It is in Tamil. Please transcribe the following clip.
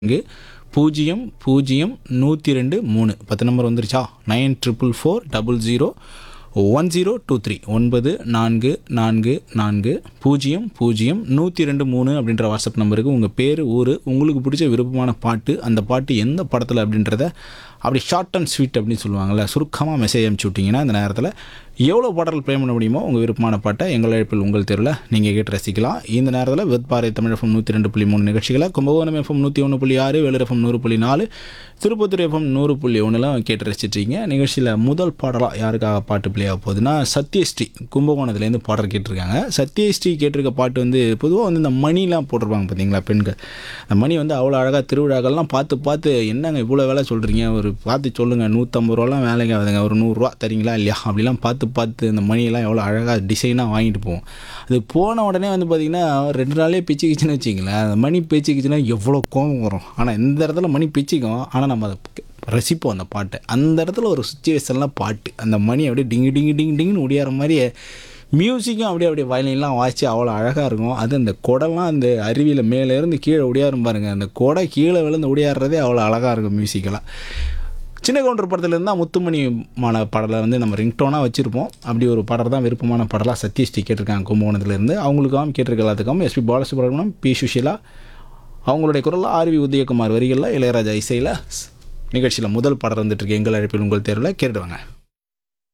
இங்கு பூஜ்ஜியம் பூஜ்ஜியம் நூற்றி ரெண்டு மூணு பத்து நம்பர் வந்துருச்சா nine triple four double zero one zero two three ஒன்பது நான்கு நான்கு நான்கு பூஜ்ஜியம் பூஜ்ஜியம் நூற்றி ரெண்டு மூணு அப்படின்ற வாட்ஸ்அப் நம்பருக்கு உங்கள் பேர் ஊர் உங்களுக்கு பிடிச்ச விருப்பமான பாட்டு அந்த பாட்டு எந்த படத்தில் அப்படின்றத அப்படி ஷார்ட் அண்ட் ஸ்வீட் அப்படின்னு சொல்லுவாங்கள்ல சுருக்கமாக மெசேஜ் அனுப்பிச்சி விட்டிங்கன்னா இந்த நேரத்தில் எவ்வளோ பாடல் ப்ளே பண்ண முடியுமோ உங்கள் விருப்பமான பாட்டை எங்கள் அழைப்பில் உங்கள் தெருவில் நீங்கள் கேட்டு ரசிக்கலாம் இந்த நேரத்தில் வெத்பாறை தமிழ் எஃப்எம் நூற்றி ரெண்டு புள்ளி மூணு நிகழ்ச்சிகளை கும்பகோணம் எஃப்எம் நூற்றி ஒன்று புள்ளி ஆறு வேலூர் எஃப்எம் நூறு புள்ளி நாலு திருப்பத்தூர் எஃப்எம் நூறு புள்ளி ஒன்றுலாம் கேட்டு ரசிச்சிட்ருக்கீங்க நிகழ்ச்சியில் முதல் பாடலாக யாருக்காக பாட்டு ப்ளே ஆக போகுதுன்னா சத்யஸ்ரீ கும்பகோணத்துலேருந்து பாடல் கேட்டிருக்காங்க சத்யஸ்ரீ கேட்டிருக்க பாட்டு வந்து பொதுவாக வந்து இந்த மணிலாம் போட்டிருப்பாங்க பார்த்தீங்களா பெண்கள் அந்த மணி வந்து அவ்வளோ அழகாக திருவிழாக்கள்லாம் பார்த்து பார்த்து என்னங்க இவ்வளோ வேலை சொல்கிறீங்க ஒரு பார்த்து சொல்லுங்கள் நூற்றம்பது ரூபாலாம் வேலைக்கு ஆகுதுங்க ஒரு நூறுரூவா தரீங்களா இல்லையா அப்படிலாம் பார்த்து பார்த்து இந்த மணியெல்லாம் எவ்வளோ அழகாக டிசைனாக வாங்கிட்டு போவோம் அது போன உடனே வந்து பார்த்திங்கன்னா ரெண்டு நாளே பிச்சுக்கிச்சுன்னு வச்சிங்களேன் அந்த மணி பிச்சுக்கிச்சுன்னா எவ்வளோ கோபம் வரும் ஆனால் இந்த இடத்துல மணி பிச்சுக்கும் ஆனால் நம்ம அதை ரசிப்போம் அந்த பாட்டை அந்த இடத்துல ஒரு சுச்சுவேஷன்லாம் பாட்டு அந்த மணி அப்படியே டிங்கு டிங்கு டிங்கு டிங்குன்னு ஒடியார மாதிரியே மியூசிக்கும் அப்படியே அப்படியே வயலின்லாம் வாசித்து அவ்வளோ அழகாக இருக்கும் அது அந்த குடம்லாம் அந்த அருவியில் மேலேருந்து கீழே ஒடியாரும் பாருங்க அந்த குடை கீழே விழுந்து ஒடியாடுறதே அவ்வளோ அழகாக இருக்கும் மியூசிக்கெல்லாம் சின்ன கவுண்டர் படத்துலேருந்து தான் முத்துமணிமான பாடலை வந்து நம்ம ரிங்டோனாக வச்சுருப்போம் அப்படி ஒரு பாடல் தான் விருப்பமான பாடலாக சத்யஸ்ரீ கேட்டிருக்காங்க கும்பகோணத்துலேருந்து அவங்களுக்காகவும் கேட்டிருக்க எல்லாத்துக்கும் எஸ்பி பாலசுப்ரமணியம் பி சுஷீலா அவங்களுடைய குரலில் ஆர்வி உதயகுமார் வரிகளில் இளையராஜா இசையில் நிகழ்ச்சியில் முதல் பாடல் வந்துட்டுருக்கு எங்கள் அழைப்பில் உங்கள் தேர்வில் கேட்டுடுவாங்க